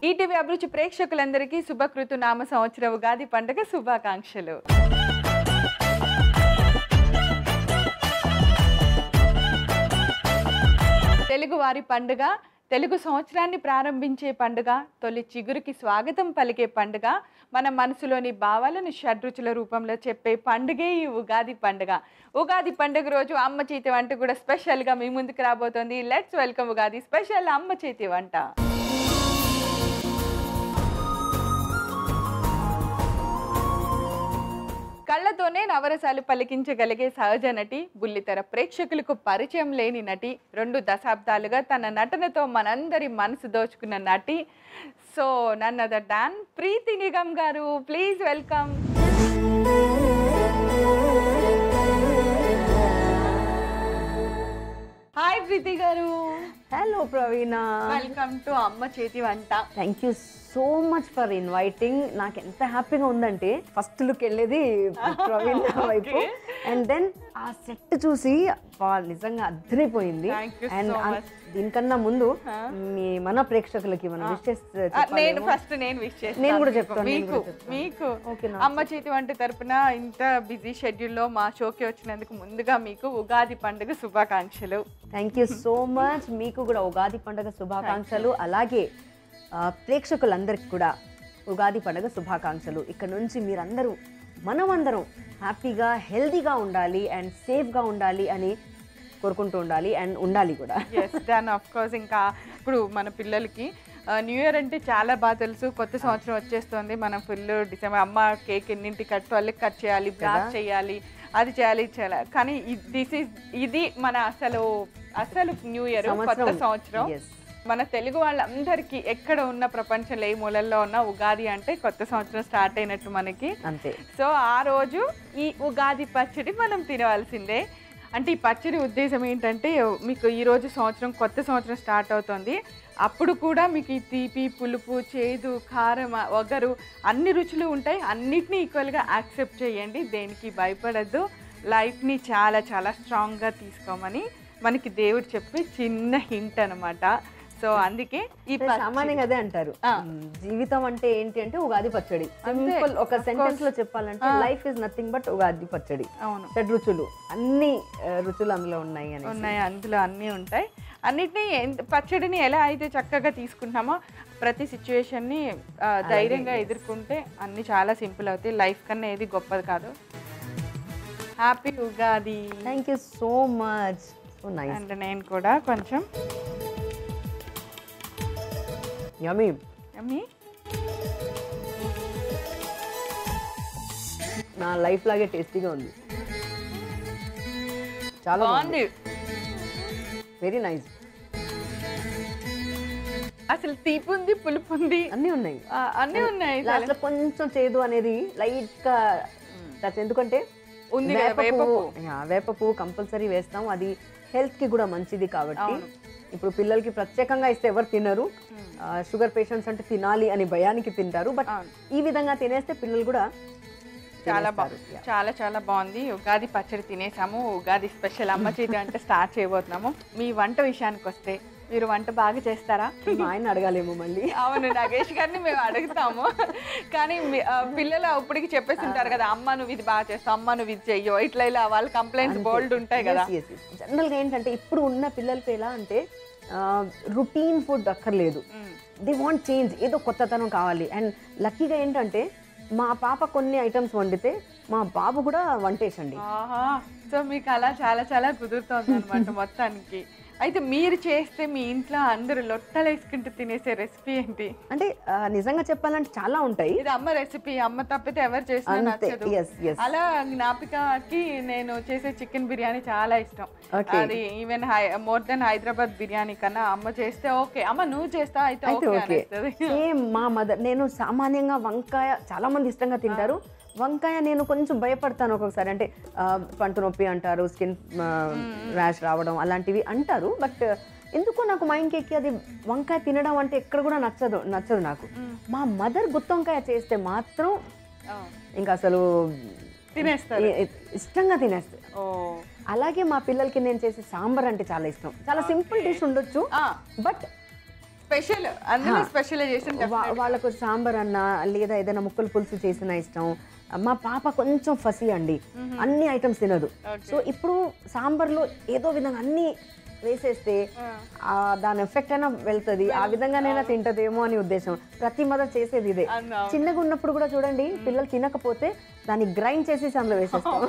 ETV అభిరుచి ప్రేక్షకులందరికీ శుభకృతు నామ సంవత్సర ఉగాది పండుగ శుభాకాంక్షలు తెలుగు వారి పండుగ తెలుగు సంవత్సరాన్ని ప్రారంభించే పండుగ తొలి చిగురుకి స్వాగతం పలికే పండుగ మన మనసులోని భావాలను షడ్రుచుల రూపంలో చెప్పే పండుగే ఈ ఉగాది పండుగ ఉగాది పండుగ రోజు అమ్మ చేతి వంట కూడా స్పెషల్గా మీ ముందుకు రాబోతోంది లెట్స్ వెల్కమ్ ఉగాది స్పెషల్ అమ్మ చేతి వంట కళ్ళతోనే నవరసాలు పలికించగలిగే సహజ నటి బుల్లితెర ప్రేక్షకులకు పరిచయం లేని నటి రెండు దశాబ్దాలుగా తన నటనతో మనందరి మనసు దోచుకున్న నటి so none other than Preethi Nigam garu please welcome hi ప్రీతి గారు హలో ప్రవీణ వెల్కమ్ టు అమ్మ చేతి వంట thank you so much for inviting నాకు ఎంత హ్యాపీగా ఉందంటే ఫస్ట్ లుక్ వెళ్ళేది ప్రవీణ వైపు అండ్ దెన్ ఆ సెట్ చూసి అబ్బా, నిజంగా అద్దరిపోయింది Thank you so and much. దీనికన్నా ముందు మీ మన ప్రేక్షకులకి మన విషెస్ ఆ, నేను ఫస్ట్ నేను విష్ చేస్తాను నేను కూడా మీకు. చెప్తాను, నేను మీకు కూడా చెప్తాను. మీకు Okay, నా అమ్మ చేతి వంట తరపున ఇంత బిజీ షెడ్యూల్లో మా షోకి వచ్చినందుకు ముందుగా మీకు ఉగాది పండుగ శుభాకాంక్షలు థ్యాంక్ యూ సో మచ్ మీకు కూడా ఉగాది పండుగ శుభాకాంక్షలు అలాగే ఆ, ప్రేక్షకులందరికీ కూడా ఉగాది పండుగ శుభాకాంక్షలు ఇక్కడ నుంచి మీరందరూ మనమందరం హ్యాపీగా హెల్తీగా ఉండాలి అండ్ సేఫ్గా ఉండాలి అని కోరుకుంటూ ఉండాలి అండ్ ఉండాలి కూడా ఎస్ దాన్ ఆఫ్ కోర్స్ ఇంకా ఇప్పుడు మన పిల్లలకి న్యూ ఇయర్ అంటే చాలా బాగా తెలుసు కొత్త సంవత్సరం వచ్చేస్తుంది మనం ఫుల్ డిసెంబర్ అమ్మ కేక్ ఎన్నింటి కట్ వాళ్ళకి కట్ చేయాలి బ్లాక్ చేయాలి అది చేయాలి ఇది చేయాలి కానీ దిస్ ఇస్ ఇది మన అసలు అసలు న్యూ ఇయర్ కొత్త సంవత్సరం Yes. మన తెలుగు వాళ్ళందరికీ ఎక్కడ ఉన్న ప్రపంచంలో ఏ మూలల్లో ఉన్న ఉగాది అంటే కొత్త సంవత్సరం స్టార్ట్ అయినట్టు మనకి అంతే సో ఆ రోజు ఈ ఉగాది పచ్చడి మనం తినవలసిందే అంటే ఈ పచ్చడి ఉద్దేశం ఏంటంటే మీకు ఈ రోజు సంవత్సరం కొత్త సంవత్సరం స్టార్ట్ అవుతుంది అప్పుడు కూడా మీకు ఈ తీపి పులుపు చేదు కారం ఒగరు అన్ని రుచులు ఉంటాయి అన్నిటినీ ఈక్వల్గా యాక్సెప్ట్ చేయండి దేనికి భయపడద్దు లైఫ్ని చాలా చాలా స్ట్రాంగ్గా తీసుకోమని మనకి దేవుడు చెప్పే చిన్న హింట్ అనమాట సో అందుకే ఈ పచ్చడి- సామాన్యంగా అదే అంటారు మ్, జీవితం అంటే ఏంటి అంటే ఉగాది పచ్చడి సింపుల్ ఒక సెంటెన్స్ లో చెప్పాలంటే life is nothing but Ugadi pachadi అవును షడ్ రుచులు అన్ని ఆ, రుచులు అందులో ఉన్నాయి అని ఉన్నాయి అందులో అన్నీ ఉంటాయి అన్నిటినీ ఎంత- పచ్చడిని ఎలా అయితే చక్కగా తీసుకుంటామో ప్రతి సిచ్యువేషన్ని ధైర్యంగా ఎదుర్కొంటే అన్నీ చాలా సింపుల్ అవుతాయి లైఫ్ కన్నా ఏది గొప్పది కాదు happy Ugadi thank you so much so nice and నేను కూడా కొంచెం యమీ యమ్మీ నా లైఫ్ లాగే టేస్టీగా ఉంది చాలా బాగుంది వెరీ నైస్ అసలు తీపి ఉంది పులుపు ఉంది అన్నీ ఉన్నాయి ఆ, అన్నీ ఉన్నాయి లాస్ట్ లో కొంచెం చేదు అనేది లైట్ గా టచ్ ఎందుకంటే ఉంది కదా, వేప వేప పువ్వు పువ్వు. యా, వేప పువ్వు కంపల్సరీ వేస్తాం అది హెల్త్ కి కూడా మంచిది కాబట్టి ఇప్పుడు పిల్లలకి ప్రత్యేకంగా ఇస్తే ఎవరు తినరు షుగర్ పేషెంట్స్ అంటే తినాలి అని భయానికి తింటారు బట్ అవును. ఈ విధంగా తినేస్తే పిల్లలు కూడా చాలా బాగుంది చాలా చాలా బాగుంది ఉగాది పచ్చడి తినేసాము ఉగాది స్పెషల్ అమ్మ చేతి వంట స్టార్ట్ చేయబోతున్నాము మీ వంట విషయానికి వస్తే మీరు వంట బాగా చేస్తారా మా ఆయన అడగాలేమో మళ్ళీ అవును నాగేష్ గారిని మేము అడుగుతాము కానీ మీ- ఆ, పిల్లలు అప్పటికి చెప్పేసి ఉంటారు కదా అమ్మ నువ్వు ఇది బాగా చేస్తావు అమ్మ నువ్వు ఇది చెయ్యో ఇట్లా ఇలా వాళ్ళ కంప్లైంట్స్ బోల్డ్ ఉంటాయి కదా జనరల్ గా ఏంటంటే ఇప్పుడు ఉన్న పిల్లలకి ఎలా అంటే రుటీన్ ఫుడ్ అక్కర్లేదు దే వాంట్ చేంజ్ ఏదో కొత్తతనం కావాలి అండ్ లక్కీగా ఏంటంటే మా పాప కొన్ని ఐటమ్స్ వండితే మా బాబు కూడా వంటేసండి ఆహా సో మీకు అలా చాలా చాలా కుదురుతుంది అనమాట మొత్తానికి అయితే మీరు చేస్తే మీ ఇంట్లో అందరూ లొట్టలు వేసుకుంటూ తినేసే రెసిపీ ఏంటి అంటే ఆ, నిజంగా చెప్పాలంటే చాలా ఉంటాయి ఇది అమ్మ రెసిపీ అమ్మ తప్పితే ఎవరు చేసినా అంతే నచ్చదు ఎస్ ఎస్ అలా జ్ఞాపికకి నేను చేసే చికెన్ బిర్యానీ చాలా ఇష్టం Okay. అది even more than Hyderabad biryani కన్నా అమ్మ చేస్తే ఓకే అమ్మ నువ్వు చేస్తా అయితే అయితే ఓకే ఓకే అనిస్తుంది సేమ్ మా మదర్ నేను సామాన్యంగా వంకాయ చాలా మంది ఇష్టంగా తింటారు వంకాయ నేను కొంచెం భయపడతాను ఒక్కొక్కసారి అంటే ఆ, పంట నొప్పి అంటారు స్కిన్ ర్యాష్ రావడం అలాంటివి అంటారు బట్ ఎందుకో నాకు మైండ్కి ఎక్కి అది వంకాయ తినడం అంటే ఎక్కడ కూడా నచ్చదు నచ్చదు నాకు మా మదర్ గుత్తి వంకాయ చేస్తే మాత్రం ఇంకా అసలు తినేస్తారు ఇ- ఇ- ఇష్టంగా తినేస్తారు ఓ అలాగే మా పిల్లలకి నేను చేసే సాంబార్ అంటే చాలా ఇష్టం చాలా సింపుల్ డిష్ ఉండొచ్చు ఆ, బట్ స్పెషల్ అందులో స్పెషలైజేషన్ వా- వాళ్ళకు సాంబార్ అన్న లేదా ఏదైనా ముక్కలు పులుసు చేసిన ఇష్టం మా పాప కొంచెం ఫసి అండి అన్ని ఐటమ్స్ తినదు సో ఇప్పుడు సాంబార్లో ఏదో విధంగా అన్ని వేసేస్తే ఆ దాని ఎఫెక్ట్ అయినా వెళ్తుంది ఆ విధంగానైనా తింటదేమో అని ఉద్దేశం ప్రతి మదర్ చేసేది ఇదే అవును. చిన్నగా ఉన్నప్పుడు కూడా చూడండి పిల్లలు తినకపోతే దాన్ని గ్రైండ్ చేసేసి అందులో వేసేస్తాం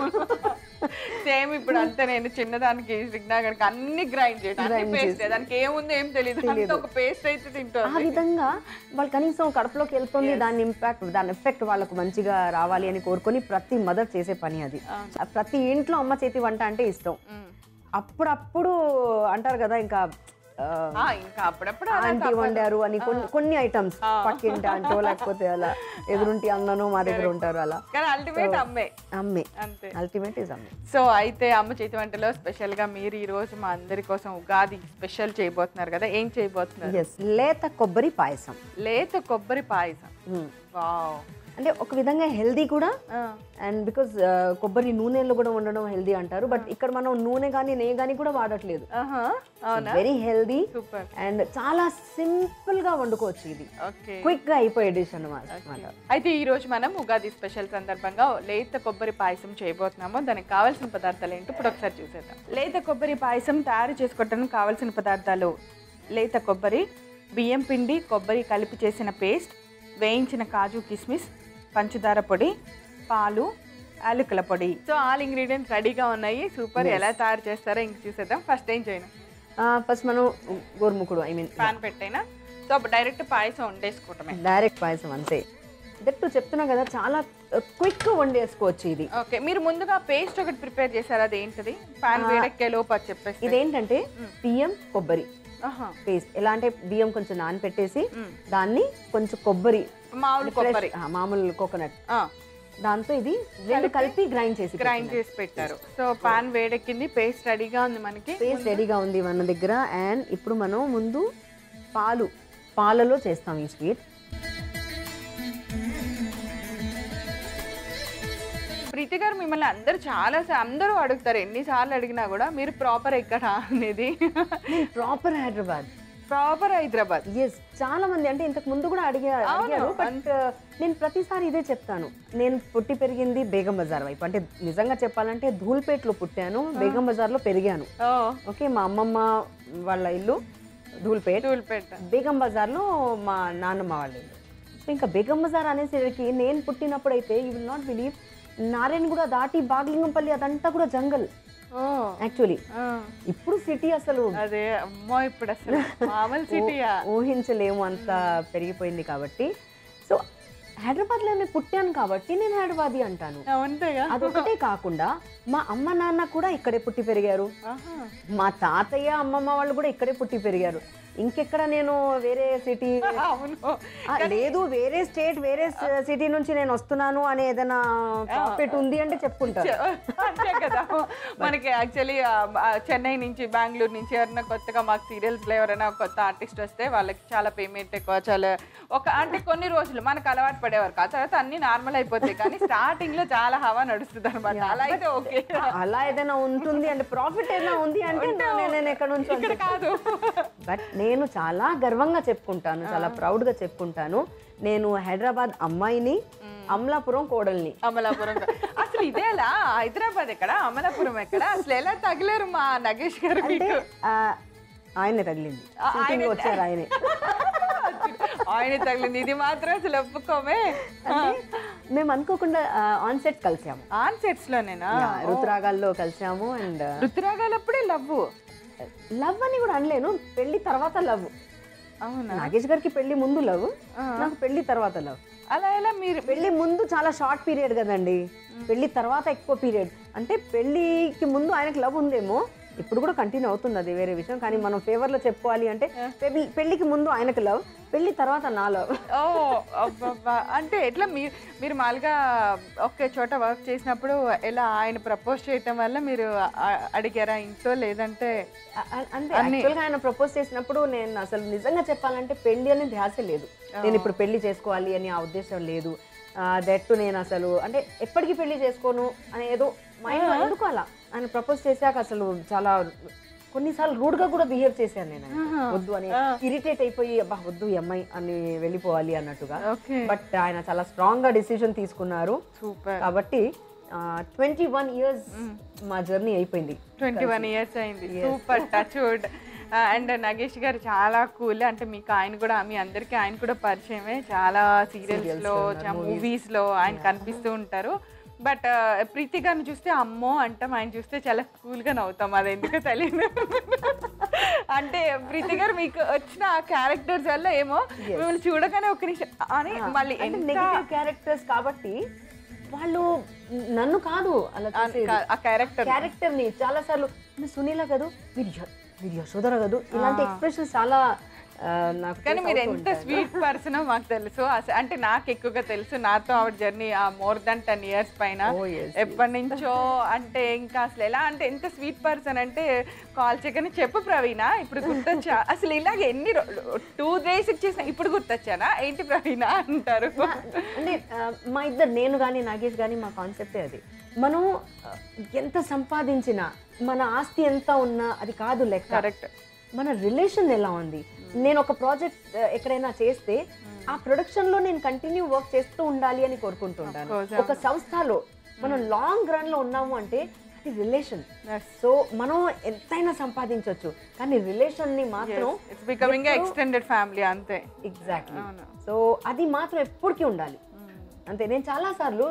సేమ్ ఇప్పుడు అంతే నేను చిన్నదానికి సిగ్నాగడికి అన్ని గ్రైండ్ చేయడం అన్ని పేస్ట్ దానికి ఏముంది ఏం తెలియదు అంత ఒక పేస్ట్ అయితే ఆ తింటుంది విధంగా వాళ్ళు కనీసం కడుపులోకి వెళ్తుంది దాని ఇంపాక్ట్ దాని ఎఫెక్ట్ వాళ్ళకు మంచిగా రావాలి అని కోరుకొని ప్రతి మదర్ చేసే పని అది ప్రతి ఇంట్లో అమ్మ చేతి వంట అంటే ఇష్టం అప్పుడప్పుడు అంటారు కదా ఇంకా ఆ, ఆ, ఇంకా అప్పుడప్పుడు అలా ఆంటీ వండారు అని కొన్ని కొన్ని ఐటమ్స్ పక్కింటి ఆంటో లేకపోతే అలా ఎదురుంటి అన్నను మా దగ్గర ఉంటారు అలా కానీ అల్టిమేట్ అమ్మే అమ్మే అంతే అల్టిమేట్ ఇస్ అమ్మే సో అయితే అమ్మ చేతి వంటలో స్పెషల్ గా మీరు ఈ రోజు మా అందరి కోసం ఉగాది స్పెషల్ చేయబోతున్నారు కదా ఏం చేయబోతున్నారు ఎస్ లేత కొబ్బరి పాయసం లేత కొబ్బరి పాయసం Hmm. వావ్ అంటే ఒక విధంగా హెల్దీ కూడా అండ్ బికాజ్ కొబ్బరి నూనెలో కూడా ఉండడం హెల్దీ అంటారు బట్ ఇక్కడ మనం నూనె కానీ నెయ్యి కానీ కూడా వాడట్లేదు అవునా వెరీ హెల్దీ సూపర్ అండ్ చాలా సింపుల్ గా వండుకోవచ్చు ఇది ఓకే క్విక్ గా అయిపోయే డిష్ అన్నమాట అయితే ఈ రోజు మనం ఉగాది స్పెషల్ సందర్భంగా లేత కొబ్బరి పాయసం చేయబోతున్నాము దానికి కావాల్సిన పదార్థాలు ఏంటో ఇప్పుడు ఒకసారి చూసేద్దాం లేత కొబ్బరి పాయసం తయారు చేసుకోవడానికి కావాల్సిన పదార్థాలు లేత కొబ్బరి బియ్యం పిండి కొబ్బరి కలిపి చేసిన పేస్ట్ వేయించిన కాజు కిస్మిస్ పంచదార పొడి పాలు యాలకుల పొడి సో ఆల్ ఇంగ్రీడియంట్స్ రెడీగా ఉన్నాయి సూపర్ ఎలా తయారు చేస్తారో ఇంక చూసేద్దాం ఫస్ట్ ఏం చేయను ఫస్ట్ మనం గోరుముకుడు ఐ మీన్ పాన్ పెట్టైనా సో డైరెక్ట్ పాయసం వండేసుకోవటమే డైరెక్ట్ పాయసం అంతే దట్టు చెప్తున్నా కదా చాలా క్విక్ వండేసుకోవచ్చు ఇది ఓకే మీరు ముందుగా పేస్ట్ ఒకటి ప్రిపేర్ చేశారు అది ఏంటిది పాన్ వేడెక్కే లోపు అది చెప్పేసి ఇదేంటంటే బియ్యం కొబ్బరి ఆహా. పేస్ట్ ఎలా అంటే బియ్యం కొంచెం నానపెట్టేసి దాన్ని కొంచెం కొబ్బరి మామూలు కొబ్బరి ఆ, మామూలు కోకోనట్ ఆ, దాంతో ఇది రెండు కలిపి గ్రైండ్ చేసి గ్రైండ్ చేసి పెట్టారు సో పాన్ వేడెక్కింది పేస్ట్ రెడీగా ఉంది మనకి పేస్ట్ రెడీగా ఉంది మన దగ్గర అండ్ ఇప్పుడు మనం ముందు పాలు పాలలో చేస్తాం ఈ స్వీట్ ప్రీతి గారు మిమ్మల్ని అందరూ చాలా సా- అందరూ అడుగుతారు ఎన్నిసార్లు అడిగినా కూడా మీరు ప్రాపర్ ఎక్కడ అనేది ప్రాపర్ హైదరాబాద్ ప్రాపర్ హైదరాబాద్ ఎస్ చాలా మంది అంటే ఇంతకు ముందు కూడా అడిగా అడిగారు బట్ నేను ప్రతిసారి ఇదే చెప్తాను నేను పుట్టి పెరిగింది బేగం బజార్ వైపు అంటే నిజంగా చెప్పాలంటే ధూల్పేట్లో పుట్టాను బేగం బజార్లో పెరిగాను ఓ ఓకే మా అమ్మమ్మ వాళ్ళ ఇల్లు ధూల్పేట్ తూల్పేట బేగం బజార్లో మా నాన్నమ్మ వాళ్ళ ఇల్లు సో ఇంకా బేగం బజార్ అనేసరికి నేను పుట్టినప్పుడు అయితే you will not believe Narayanguda దాటి బాగ్లింగంపల్లి అదంతా కూడా జంగల్ ఓ యాక్చువల్లీ ఆ, ఇప్పుడు సిటీ అసలు అదే అమ్మో ఇప్పుడు అసలు మామూలు సిటీయా ఊహించలేము అంత పెరిగిపోయింది కాబట్టి సో హైదరాబాద్లో నేను పుట్టాను కాబట్టి నేను హైదరాబాదీ అంటాను అంతేగా అదొకటే కాకుండా మా అమ్మ నాన్న కూడా ఇక్కడే పుట్టి పెరిగారు ఆహా. మా తాతయ్య అమ్మమ్మ వాళ్ళు కూడా ఇక్కడే పుట్టి పెరిగారు ఇంకెక్కడ నేను వేరే సిటీ అవును లేదు వేరే స్టేట్ వేరే సిటీ నుంచి నేను వస్తున్నాను అని ఏదైనా ప్రాఫిట్ ఉంది అంటే చెప్పుకుంటారు అంతే కదా మనకి యాక్చువల్లీ చెన్నై నుంచి బెంగళూరు నుంచి ఎవరైనా కొత్తగా మాకు సీరియల్స్ లో ఎవరైనా కొత్త ఆర్టిస్ట్ వస్తే వాళ్ళకి చాలా పేమెంట్ ఎక్కువ చాలా ఒక అంటే కొన్ని రోజులు మనకు అలవాటు పడేవారు కాదు తర్వాత అన్ని నార్మల్ అయిపోతాయి కానీ స్టార్టింగ్ లో చాలా హవా నడుస్తుంది అనమాట అలా అయితే ఓకే అలా ఏదైనా ఉంటుంది అంటే ప్రాఫిట్ ఏదైనా ఉంది అంటే నేను- నేను ఎక్కడ నుంచి ఇక్కడ కాదు బట్ నేను చాలా గర్వంగా చెప్పుకుంటాను చాలా ప్రౌడ్ గా చెప్పుకుంటాను నేను హైదరాబాద్ అమ్మాయిని అమలాపురం కోడల్ని అమలాపురం అసలు ఇదే ఎలా హైదరాబాద్ ఎక్కడ అమలాపురం ఎక్కడ అసలు ఎలా తగిలేరు మా నగేష్ గారు అంటే మీకు ఆ, ఆయనే తగిలింది షూటింగ్ వచ్చారు ఆయనే ఆయన తగిలింది ఇది మాత్రం అసలు ఒప్పుకోమే అంటే మేము అనుకోకుండా ఆన్ సెట్ కలిసాము ఆన్ సెట్స్ లోనేనా యా, రుతురాగాల్లో కలిసాము అండ్ ఋతురాగాలప్పుడే లవ్ లవ్ అని కూడా అనలేను పెళ్లి తర్వాత లవ్ అవునా నాగేష్ గారికి పెళ్లి ముందు లవ్ నాకు పెళ్లి తర్వాత లవ్ అలా ఎలా మీరు పెళ్లి ముందు చాలా షార్ట్ పీరియడ్ కదండి పెళ్లి తర్వాత ఎక్కువ పీరియడ్ అంటే పెళ్లికి ముందు ఆయనకు లవ్ ఉందేమో ఇప్పుడు కూడా కంటిన్యూ అవుతుంది అది వేరే విషయం కానీ మనం ఫేవర్ లో చెప్పుకోవాలి అంటే పెళ్లి పెళ్లికి ముందు ఆయనకు లవ్ పెళ్లి తర్వాత నా లవ్ ఓ అబ్బబ్బా. అంటే ఎట్లా మీరు మీరు మామూలుగా ఒకే చోట వర్క్ చేసినప్పుడు ఎలా ఆయన ప్రపోజ్ చేయటం వల్ల మీరు అ- అడిగారా ఇంట్లో లేదంటే అంటే యాక్చువల్గా ఆయన ప్రపోజ్ చేసినప్పుడు నేను అసలు నిజంగా చెప్పాలంటే పెళ్లి అనే ధ్యాస లేదు నేను ఇప్పుడు పెళ్లి చేసుకోవాలి అని ఆ ఉద్దేశం లేదు దట్టు నేను అసలు అంటే ఎప్పటికీ పెళ్లి చేసుకోను అని ఏదో మైండ్ ఎందుకు అలా ఆయన ప్రపోజ్ చేశాక అసలు చాలా కొన్నిసార్లు రూడ్ గా కూడా బిహేవ్ చేశాను నేను ఆయనతో. వద్దు అని ఇరిటేట్ అయిపోయి అబ్బా వద్దు ఈ అమ్మాయి అని వెళ్ళిపోవాలి అన్నట్టుగా ఓకే బట్ ఆయన చాలా స్ట్రాంగ్ గా డిసిజన్ తీసుకున్నారు సూపర్ కాబట్టి ట్వంటీ వన్ ఇయర్స్ మా జర్నీ అయిపోయింది ట్వంటీ వన్ ఇయర్స్ అయింది super touch wood and Nagesh garu చాలా కూల్ అంటే మీకు ఆయన కూడా మీ అందరికీ ఆయన కూడా పరిచయమే చాలా సీరియల్స్ లో మూవీస్ లో ఆయన కనిపిస్తూ ఉంటారు బట్ ప్రీతి గారిని చూస్తే అమ్మో అంటాం ఆయన చూస్తే చాలా కూల్ గా నవ్వుతాం అది ఎందుకో తెలియదు అంటే ప్రీతి గారు మీకు వచ్చిన ఆ క్యారెక్టర్స్ వల్ల ఏమో మిమ్మల్ని చూడగానే ఒక నిమిషం అని మళ్ళీ అంటే ఎంత నెగిటివ్ క్యారెక్టర్స్ కాబట్టి వాళ్ళు నన్ను కాదు అలా చూసేది ఆ క్యారెక్టర్ క్యారెక్టర్ ని చాలా సార్లు "మీరు సునీల కదూ మీరు య- మీరు యశోధర కదూ ఇలాంటి ఎక్స్ప్రెషన్స్ చాలా ఆ, నాకు కానీ face మీరు అవుతూ ఎంత ఉంటాయి. స్వీట్ పర్సన్ మాకు తెలుసు అస- అంటే నాకు ఎక్కువగా తెలుసు నాతో ఆవిడ జర్నీ ఆ మోర్ దాన్ టెన్ ఇయర్స్ పైన Oh, yes, ఎప్పటి నుంచో అంటే ఇంకా అసలు ఎలా అంటే ఎంత స్వీట్ పర్సన్ అంటే కాల్ చేయగానే చెప్పు ప్రవీణ ఇప్పుడు గుర్తొచ్చా అసలు ఇలాగ ఎన్ని టూ డేస్ చేసిన ఇప్పుడు గుర్తొచ్చానా ఏంటి ప్రవీణ అంటారు అంటే ఆ, మా ఇద్దరు నేను కానీ నాగేష్ కానీ మా కాన్సెప్టే అది మనం ఆ, ఎంత సంపాదించినా మన ఆస్తి ఎంత ఉన్నా అది కాదు లెక్క కరెక్ట్ మన రిలేషన్ ఎలా ఉంది నేను ఒక ప్రాజెక్ట్ ఎక్కడైనా చేస్తే ఆ ప్రొడక్షన్ లో నేను కంటిన్యూ వర్క్ చేస్తూ ఉండాలి అని కోరుకుంటుంటాను course, ఒక సంస్థలో మనం లాంగ్ రన్ లో ఉన్నాము అంటే అది రిలేషన్ Yes. సో మనం ఎంతైనా సంపాదించవచ్చు కానీ రిలేషన్ ని మాత్రం ఇట్స్ బికమింగ్ ఎక్స్టెండెడ్ ఫ్యామిలీ అంతే ఎగ్జాక్ట్లీ అవును. సో అది మాత్రం ఎప్పటికీ ఉండాలి అంతే నేను చాలా సార్లు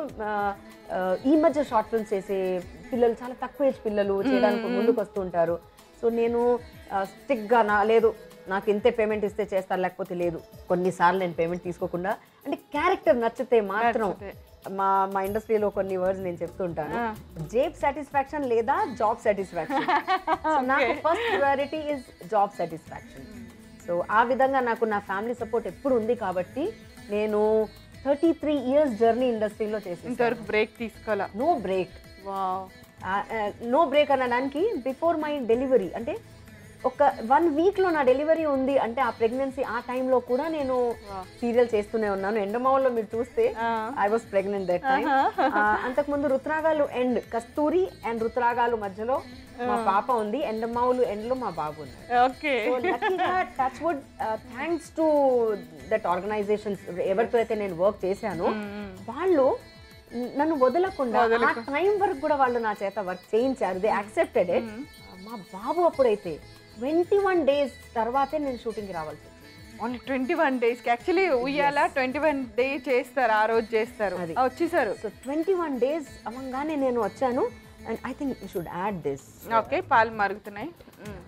ఈ మధ్య షార్ట్ ఫిల్మ్స్ చేసే పిల్లలు చాలా తక్కువ ఏజ్ పిల్లలు చేయడానికి ముందుకు వస్తూ ఉంటారు సో నేను స్టిక్ గా నా లేదు నాకు ఇంతే పేమెంట్ ఇస్తే చేస్తాను లేకపోతే లేదు కొన్నిసార్లు నేను పేమెంట్ తీసుకోకుండా అంటే క్యారెక్టర్ నచ్చితే మాత్రం నచ్చితే. మా మా ఇండస్ట్రీలో కొన్ని వర్డ్స్ నేను చెప్తుంటాను జేబ్ సాటిస్ఫాక్షన్ లేదా జాబ్ సాటిస్ఫాక్షన్ నాకు first priority is job satisfaction so ఆ విధంగా నాకు నా ఫ్యామిలీ సపోర్ట్ ఎప్పుడు ఉంది కాబట్టి నేను థర్టీ త్రీ ఇయర్స్ జర్నీ ఇండస్ట్రీలో చేసి ఇంతవరకు బ్రేక్ తీసుకోవాలా no break wow no break అనడానికి బిఫోర్ మై డెలివరీ అంటే ఒక వన్ వీక్లో నా డెలివరీ ఉంది అంటే ఆ ప్రెగ్నెన్సీ ఆ టైంలో కూడా నేను సీరియల్ చేస్తూనే ఉన్నాను ఎండమావుల్లో మీరు చూస్తే I was pregnant that time అంతకుముందు రుత్రాగాలు ఎండ్ కస్తూరి అండ్ రుత్రాగాలు మధ్యలో మా పాప ఉంది ఎండమావులు ఎండ్లో మా బాబు ఉన్నారు ఓకే సో లక్కీగా touch wood thanks to that organizations ఎవరితో అయితే నేను వర్క్ చేశాను వాళ్ళు నన్ను వదలకుండా ఆ టైం వరకు కూడా వాళ్ళు నా చేత వర్క్ చేయించారు దే యాక్సెప్టెడ్ ఇట్ మా బాబు అప్పుడైతే ట్వంటీ వన్ డేస్ తర్వాతే నేను షూటింగ్కి రావాల్సి వచ్చింది ఓన్లీ ట్వంటీ వన్ డేస్కి యాక్చువల్లీ ఉయ్యాల ట్వంటీ వన్ డే చేస్తారు ఆ రోజు చేస్తారు అది. ఆ, వచ్చేసారు సో ట్వంటీ వన్ డేస్ అవ్వగానే నేను వచ్చాను and I think you should add this okay పాలు మరుగుతున్నాయి మ్మ్.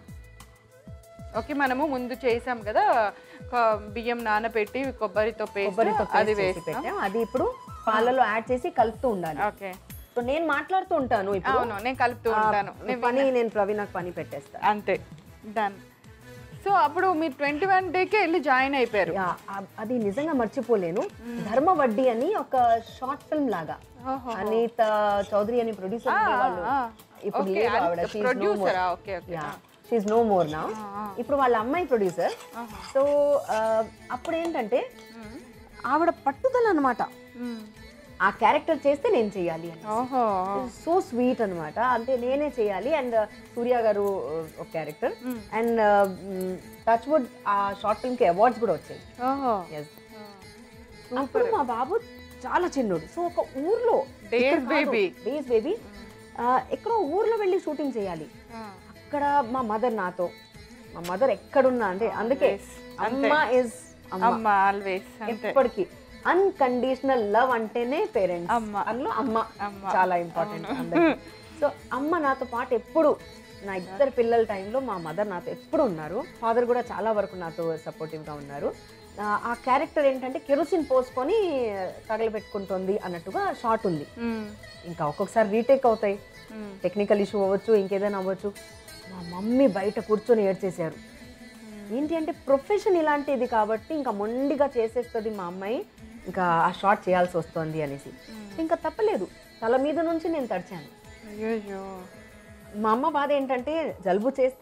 ఓకే మనము ముందు చేసాం కదా కొ- బియ్యం నానబెట్టి కొబ్బరితో పేస్ట్ కొబ్బరితో అది అది వేసి పెట్టాం అది ఇప్పుడు పాలలో యాడ్ చేసి కలుపుతూ ఉండాలి ఓకే సో నేను మాట్లాడుతూ ఉంటాను ఇప్పుడు అవును నేను కలుపుతూ ఉంటాను ఆ పని నేను ప్రవీణకు పని పెట్టేస్తాను అంతే డన్ సో అప్పుడు మీరు ట్వంటీ వన్ డేకే వెళ్ళి జాయిన్ అయిపోయారు యా, ఆ- అది నిజంగా మర్చిపోలేను ధర్మ వడ్డీ అని ఒక షార్ట్ ఫిల్మ్ లాగా ఓహో. అనిత చౌదరి అని ప్రొడ్యూసర్ వాళ్ళు ఆ. ఇప్పుడు Okay, లేదు అది ఆవిడ producer ఆ? Okay, okay. షీఈ్ నో మోర్ నా ఇప్పుడు వాళ్ళ అమ్మాయి ప్రొడ్యూసర్ సో అప్పుడు ఏంటంటే ఆవిడ పట్టుదల అనమాట మ్మ్. ఆ క్యారెక్టర్ చేస్తే నేను చేయాలి అని ఓహో సో స్వీట్ అన్నమాట అంటే నేనే చేయాలి అండ్ సూర్య గారు uh, ఒక క్యారెక్టర్ అండ్ టచ్ వుడ్ ఆ షార్ట్ ఫిల్మ్ కి అవార్డ్స్ కూడా వచ్చాయి ఓహో Yes. అప్పుడు మా బాబు చాలా చిన్నోడు సో ఒక ఊర్లో Days baby. డేస్ బేబీ ఎక్కడో ఊర్లో వెళ్ళి షూటింగ్ చేయాలి అక్కడ మా మదర్ నాతో మా మదర్ ఎక్కడున్నా అంటే అందుకే Always. అమ్మ ఇస్ అమ్మ అమ్మ ఆల్వేస్ అంతే ఎప్పటికీ అన్కండిషనల్ లవ్ అంటేనే పేరెంట్స్ అమ్మ. అందులో అమ్మ అమ్మ. చాలా ఇంపార్టెంట్ సో అమ్మ నాతో పాటు ఎప్పుడు నా ఇద్దరు పిల్లల టైంలో మా మదర్ నాతో ఎప్పుడు ఉన్నారు ఫాదర్ కూడా చాలా వరకు నాతో supportive గా ఉన్నారు ఆ- ఆ క్యారెక్టర్ ఏంటంటే కెరోసిన్ పోసుకొని తగలబెట్టుకుంటుంది అన్నట్టుగా షార్ట్ ఉంది మ్మ్. ఇంకా ఒక్కొక్కసారి రీటేక్ అవుతాయి మ్మ్. టెక్నికల్ ఇష్యూ అవ్వచ్చు ఇంకేదైనా అవ్వచ్చు మా మమ్మీ బయట కూర్చొని ఏడ్చేశారు ఏంటి అంటే ప్రొఫెషన్ ఇలాంటిది కాబట్టి ఇంకా మొండిగా చేసేస్తుంది మా అమ్మాయి ఇంకా ఆ షార్ట్ చేయాల్సి వస్తుంది అనేసి ఇంకా తప్పలేదు తల మీద నుంచి నేను తడిచాను అయ్యో మా అమ్మ బాధ ఏంటంటే జలుబు చేస్తే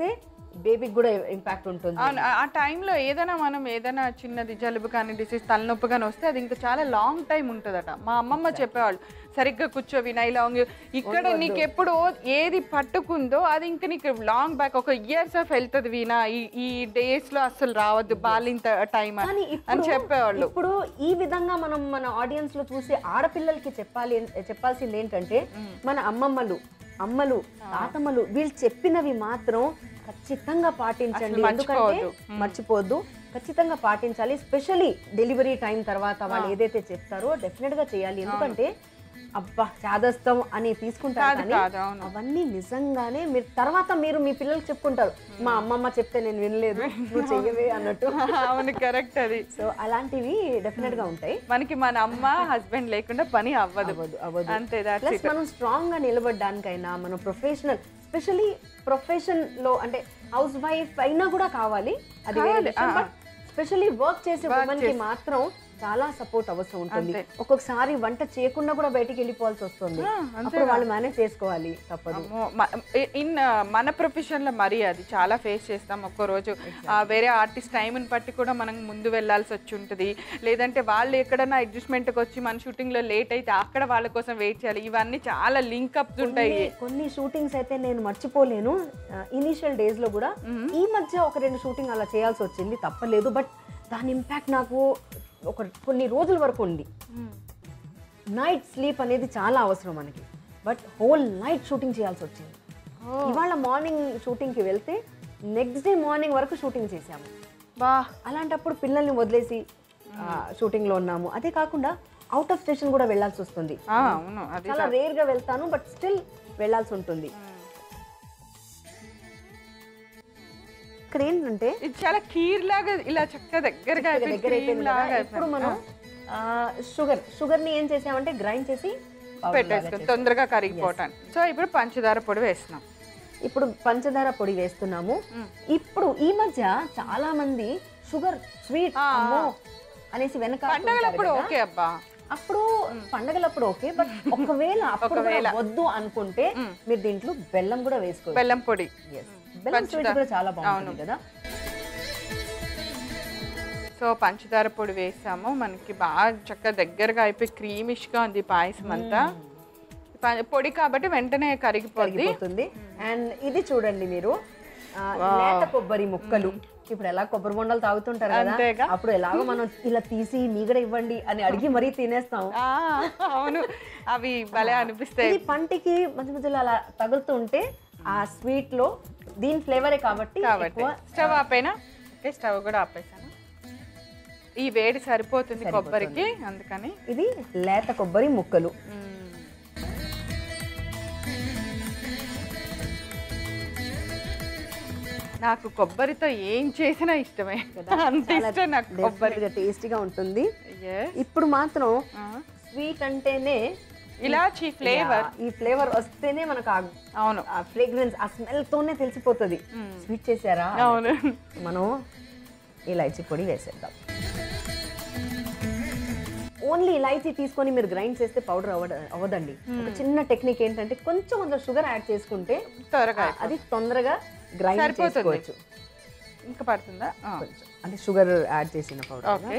బేబీకి కూడా ఇంపాక్ట్ ఉంటుంది అవును ఆ- ఆ టైంలో ఏదైనా మనం ఏదైనా చిన్నది జలుబు కానీ డిసీజ్ తలనొప్పి కానీ వస్తే అది ఇంకా చాలా లాంగ్ టైం ఉంటుందట మా అమ్మమ్మ చెప్పేవాళ్ళు సరిగ్గా కూర్చో వినయ్ లాంగ్ ఇక్కడ నీకు ఎప్పుడు ఏది పట్టుకుందో అది ఇంకా నీకు లాంగ్ బ్యాక్ ఒక ఇయర్స్ ఆఫ్ వెళ్తుంది వీణా ఈ ఈ డేస్ లో అసలు రావద్దు బాలింత టైం కానీ అని ఇప్పుడు చెప్పేవాళ్ళు ఇప్పుడు ఈ విధంగా మనం మన ఆడియన్స్ లో చూసి ఆడపిల్లలకి చెప్పాలి చెప్పాల్సింది ఏంటంటే మన అమ్మమ్మలు అమ్మలు తాతమ్మలు వీళ్ళు చెప్పినవి మాత్రం ఖచ్చితంగా పాటించండి అసలు ఎందుకంటే మర్చిపోవద్దు. మర్చిపోవద్దు ఖచ్చితంగా పాటించాలి స్పెషలీ డెలివరీ టైం తర్వాత వాళ్ళు ఏదైతే చెప్తారో డెఫినెట్ గా చేయాలి ఎందుకంటే అబ్బా చాదస్తం అని తీసుకుంటారు కాదు కానీ కాదు అవును అవన్నీ నిజంగానే మీరు తర్వాత మీరు మీ పిల్లలకి చెప్పుకుంటారు మా అమ్మమ్మ చెప్తే నేను వినలేదు నువ్వు చెయ్యవే అన్నట్టు అవును కరెక్ట్ అది సో అలాంటివి డెఫినెట్ గా ఉంటాయి మనకి మన అమ్మ హస్బెండ్ లేకుండా పని అవ్వదు అవ్వదు అవ్వదు అంతే that's ప్లస్ మనం స్ట్రాంగ్ గా నిలబడడానికైనా మనం ప్రొఫెషనల్ స్పెషలీ ప్రొఫెషన్ లో అంటే హౌస్ వైఫ్ అయినా కూడా కావాలి అది కావాలి, ఆ. బట్ స్పెషల్లీ వర్క్ చేసే ఉమెన్ కి మాత్రం చాలా సపోర్ట్ అవసరం ఉంటుంది అంతే. ఒక్కొక్కసారి వంట చేయకుండా కూడా బయటికి వెళ్ళిపోవాల్సి వస్తుంది ఆ, అంతే అప్పుడు వాళ్ళు మేనేజ్ చేసుకోవాలి తప్పదు అమ్మో, మ- ఇన్ మన ప్రొఫెషన్ లో మరీ అది చాలా ఫేస్ చేస్తాం ఒక్కో రోజు ఆ, వేరే ఆర్టిస్ట్ టైంని బట్టి కూడా మనం ముందు వెళ్ళాల్సి వచ్చి ఉంటుంది లేదంటే వాళ్ళు ఎక్కడైనా అడ్జస్ట్మెంట్కి వచ్చి మన షూటింగ్ లో లేట్ అయితే అక్కడ వాళ్ళ కోసం వెయిట్ చేయాలి ఇవన్నీ చాలా లింకప్స్ ఉంటాయి కొన్ని- కొన్ని షూటింగ్స్ అయితే నేను మర్చిపోలేను ఇనీషియల్ డేస్ లో కూడా ఈ మధ్య ఒక రెండు షూటింగ్ అలా చేయాల్సి వచ్చింది తప్పలేదు బట్ దాని ఇంపాక్ట్ నాకు ఒక కొన్ని రోజుల వరకు ఉంది నైట్ స్లీప్ అనేది చాలా అవసరం మనకి బట్ హోల్ నైట్ షూటింగ్ చేయాల్సి వచ్చింది ఇవాళ మార్నింగ్ షూటింగ్కి వెళ్తే నెక్స్ట్ డే మార్నింగ్ వరకు షూటింగ్ చేశాము బా అలాంటప్పుడు పిల్లల్ని వదిలేసి షూటింగ్లో ఉన్నాము అదే కాకుండా అవుట్ ఆఫ్ స్టేషన్ కూడా వెళ్ళాల్సి వస్తుంది ఆ, అవును అది చాలా రేర్ గా వెళ్తాను బట్ స్టిల్ వెళ్ళాల్సి ఉంటుంది ఇక్కడ ఏంటంటే ఇది చాలా కీర్ లాగా ఇలా చక్కగా దగ్గరగా దగ్గర అయిపోయి cream అయిపోయింది లాగా కదా, ఇప్పుడు మనం షుగర్ షుగర్ ని ఏం చేసామంటే గ్రైండ్ చేసి powder లాగా పెట్టేసుకుని తొందరగా కరిగిపోవటానికి సో ఇప్పుడు పంచదార పొడి వేస్తున్నాం ఇప్పుడు పంచదార పొడి వేస్తున్నాము ఇప్పుడు ఈ మధ్య చాలా మంది షుగర్ స్వీట్ అమ్మో అనేసి వెనక పండగలప్పుడు ఓకే అబ్బా అప్పుడు పండగలప్పుడు ఓకే బట్ ఒకవేళ అప్పుడు కూడా వద్దు అనుకుంటే మీరు దీంట్లో బెల్లం కూడా వేసుకోవచ్చు బెల్లం పొడి Yes. బెల్లం స్వీట్ కూడా చాలా బాగుంటుంది కదా సో పంచదార పొడి వేసాము మనకి బాగా చక్కగా దగ్గరగా అయిపోయి creamish గా ఉంది పాయసం అంతా ప- పొడి కాబట్టి వెంటనే కరిగిపోద్ది కరిగిపోతుంది అండ్ ఇది చూడండి మీరు ఆ, లేత కొబ్బరి ముక్కలు ఇప్పుడు ఎలా కొబ్బరి బొండాలు తాగుతుంటారు కదా అంతేగా. అప్పుడు ఎలాగో మనం ఇలా తీసి మీగడ ఇవ్వండి అని అడిగి మరీ తినేస్తాం ఆ, అవును అవి భలే అనిపిస్తాయి ఇది పంటికి మధ్య మధ్యలో అలా తగులుతూ ఉంటే ఆ స్వీట్ లో దీని ఫ్లేవరే కాబట్టి కాబట్టి ఎక్కువ స్టవ్ ఆపేనా ఓకే స్టవ్ కూడా ఆపేసాను ఈ వేడి సరిపోతుంది కొబ్బరికి అందుకని ఇది లేత కొబ్బరి ముక్కలు మ్మ్. నాకు కొబ్బరితో ఏం చేసినా ఇష్టమే అంత ఇష్టం నాకు కొబ్బరి టేస్టీగా ఉంటుంది Yes. ఇప్పుడు మాత్రం ఆ. స్వీట్ అంటేనే ఇలాచీ ఫ్లేవర్ ఈ ఫ్లేవర్ వస్తేనే మనకు ఆ- అవును ఆ ఫ్రేగ్రెన్స్ ఆ స్మెల్ తోనే తెలిసిపోతుంది స్వీట్ చేశారా అవును మనం ఇలాచీ పొడి వేసేద్దాం ఓన్లీ ఇలాచీ తీసుకొని మీరు గ్రైండ్ చేస్తే పౌడర్ అవ్వద అవ్వదండి ఒక చిన్న టెక్నిక్ ఏంటంటే కొంచెం అందులో షుగర్ యాడ్ చేసుకుంటే త్వరగా ఆ, అది తొందరగా గ్రైండ్ సరిపోతుంది. చేసుకోవచ్చు ఇంకా పడుతుందా ఆ. కొంచెం అంటే షుగర్ యాడ్ చేసిన పౌడర్ ఓకే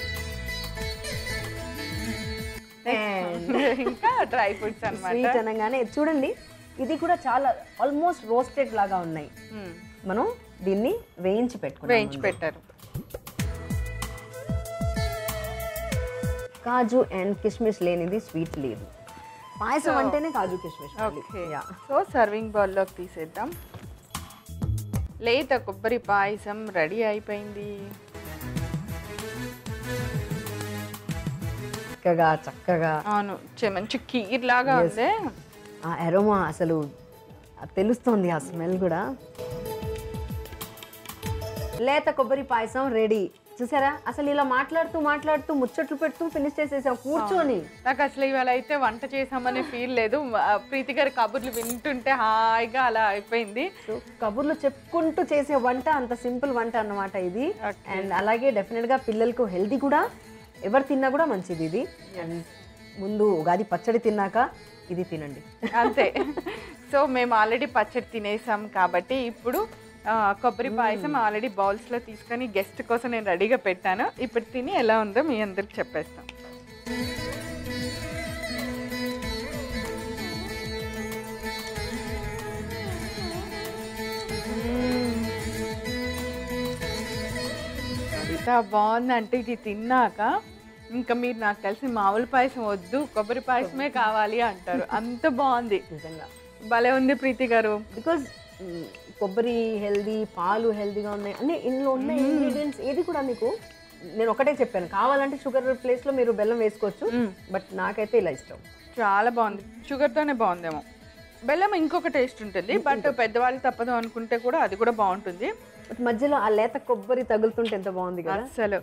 ఇంకా డ్రై ఫ్రూట్స్ అన్నమాట స్వీట్ అనగానే చూడండి ఇది కూడా చాలా ఆల్మోస్ట్ రోస్టెడ్ లాగా ఉన్నాయి మ్మ్. మనం దీన్ని వేయించి పెట్టుకున్నాం వేయించి పెట్టారు కాజు అండ్ కిస్మిస్ లేనిది స్వీట్ లేదు పాయసం అంటేనే కాజు కిస్మిస్ ఓకే సో సర్వింగ్ బౌల్లోకి తీసేద్దాం లేత కొబ్బరి పాయసం రెడీ అయిపోయింది చక్కగా చక్కగా అవును చే- మంచి కీర్ లాగా ఉంది ఆ ఎరోమా అసలు ఆ తెలుస్తోంది ఆ స్మెల్ కూడా లేత కొబ్బరి పాయసం రెడీ చూసారా అసలు ఇలా మాట్లాడుతూ మాట్లాడుతూ ముచ్చట్లు పెడుతూ ఫినిష్ చేసేసాం కూర్చొని నాకు అసలు ఇవాళ అయితే వంట చేసామనే ఫీల్ లేదు ఆ, ప్రీతి గారి కబుర్లు వింటుంటే హాయిగా అలా అయిపోయింది సో కబుర్లు చెప్పుకుంటూ చేసే వంట అంత సింపుల్ వంట అన్నమాట ఇది అండ్ అలాగే డెఫినెట్ గా పిల్లలకు హెల్తీ కూడా ఎవరు తిన్నా కూడా మంచిది ఇది అండ్ ముందు ఉగాది పచ్చడి తిన్నాక ఇది తినండి అంతే సో మేము ఆల్రెడీ పచ్చడి తినేసాం కాబట్టి ఇప్పుడు ఆ, కొబ్బరి పాయసం ఆల్రెడీ బౌల్స్లో తీసుకొని గెస్ట్ కోసం నేను రెడీగా పెట్టాను ఇప్పుడు తిని ఎలా ఉందో మీ అందరికి చెప్పేస్తాం ఎంత బాగుందంటే ఇది తిన్నాక ఇంకా మీరు నాకు తెలిసి మామూలు పాయసం వద్దు కొబ్బరి పాయసమే కావాలి అంటారు అంత బాగుంది నిజంగా భలే ఉంది ప్రీతి గారు బికాజ్ కొబ్బరి హెల్దీ పాలు హెల్దీగా ఉన్నాయి అన్ని ఇందులో ఉన్న ఇంగ్రీడియంట్స్ ఏది కూడా మీకు నేను ఒకటే చెప్పాను కావాలంటే షుగర్ ప్లేస్ లో మీరు బెల్లం వేసుకోవచ్చు బట్ నాకైతే ఇలా ఇష్టం చాలా బాగుంది షుగర్తోనే బాగుందేమో బెల్లం ఇంకొక టేస్ట్ ఉంటుంది బట్ పెద్దవాళ్ళు తప్పదు అనుకుంటే కూడా అది కూడా బాగుంటుంది బట్ మధ్యలో ఆ లేత కొబ్బరి తగులుతుంటే ఎంత బాగుంది కదా అసలు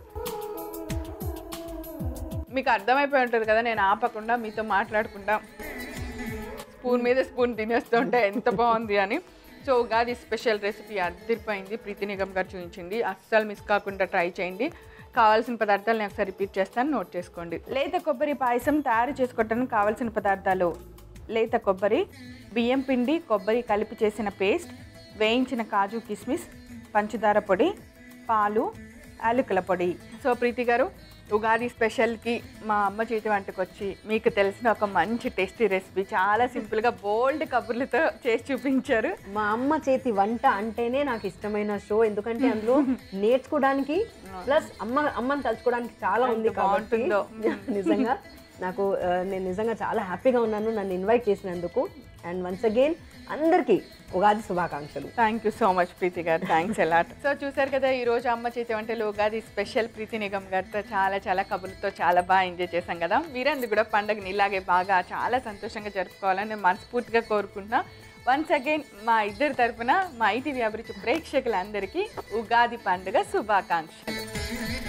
మీకు అర్థమైపోయి ఉంటుంది కదా నేను ఆపకుండా మీతో మాట్లాడకుండా స్పూన్ మీద స్పూన్ తినేస్తుంటే ఎంత బాగుంది అని సో ఉగాది స్పెషల్ రెసిపీ అదిరిపోయింది ప్రీతి నిగమ్ గారు చూపించింది అస్సలు మిస్ కాకుండా ట్రై చేయండి కావాల్సిన పదార్థాలు నేను ఒకసారి రిపీట్ చేస్తాను నోట్ చేసుకోండి లేత కొబ్బరి పాయసం తయారు చేసుకోవటానికి కావాల్సిన పదార్థాలు లేత కొబ్బరి బియ్యం పిండి కొబ్బరి కలిపి చేసిన పేస్ట్ వేయించిన కాజు కిస్మిస్ పంచదార పొడి పాలు యాలకుల పొడి సో ప్రీతి గారు ఉగాది స్పెషల్కి మా అమ్మ చేతి వంటకు వచ్చి మీకు తెలిసిన ఒక మంచి టేస్టీ రెసిపీ చాలా సింపుల్గా బోల్డ్ కబుర్లతో చేసి చూపించారు మా అమ్మ చేతి వంట అంటేనే నాకు ఇష్టమైన షో ఎందుకంటే అందులో నేర్చుకోవడానికి ప్లస్ అమ్మ అమ్మని తలుచుకోవడానికి చాలా ఉంది కాబట్టి బాగుంటుందో. నిజంగా నాకు ఆ, నేను నిజంగా చాలా హ్యాపీగా ఉన్నాను నన్ను ఇన్వైట్ చేసినందుకు అండ్ వన్స్ అగైన్ అందరికీ ఉగాది శుభాకాంక్షలు thank you so much Preethi garu thanks allot so చూసారు కదా ఈ రోజు అమ్మ చేతి వంటలు ఉగాది స్పెషల్ ప్రీతి నిగమ్ గారితో చాలా చాలా కబుర్లతో చాలా బాగా ఎంజాయ్ చేశాం కదా మీరందరూ కూడా పండుగని ఇలాగే బాగా చాలా సంతోషంగా జరుపుకోవాలని నేను మనస్ఫూర్తిగా కోరుకుంటున్నా వన్స్ అగైన్ మా ఇద్దరి తరపున మా ఐటీవీ అభిరుచి ప్రేక్షకులందరికీ ఉగాది పండుగ శుభాకాంక్షలు